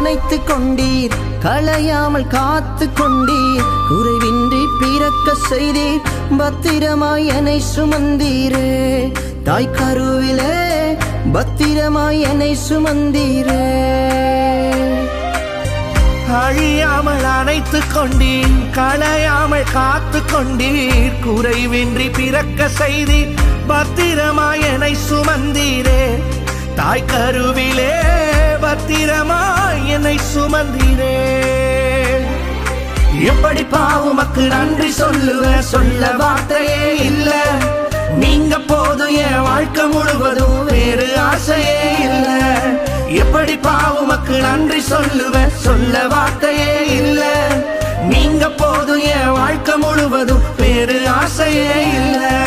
அணைத்து கொண்டீர் களையாமல் காத்து கொண்டீர் குறைவின்றி பிறக்க செய்தீர் பத்திரமாய் என்னை சுமந்தீரே தாய் கருவிலே பத்திரமாய் என்னை சுமந்தீரே அழியாமல் அணைத்து கொண்டீர் களையாமல் காத்து கொண்டீர் குறைவின்றி பிறக்க செய்தீர் பத்திரமாய் என்னை சுமந்தீரே தாய் கருவிலே பத்திரமாய் என்னை சுமந்தீரே எப்படி பாவுமக்கு நன்றி சொல்லுவ சொல்ல வார்த்தையே இல்ல நீங்க போதும் என் வாழ்க்கை முழுவதும் வேறு ஆசையே இல்ல எப்படி பாவுமக்கு நன்றி சொல்லுவ சொல்ல வார்த்தையே இல்ல நீங்க போதும் என் வாழ்க்கை முழுவதும் வேறு ஆசையே இல்ல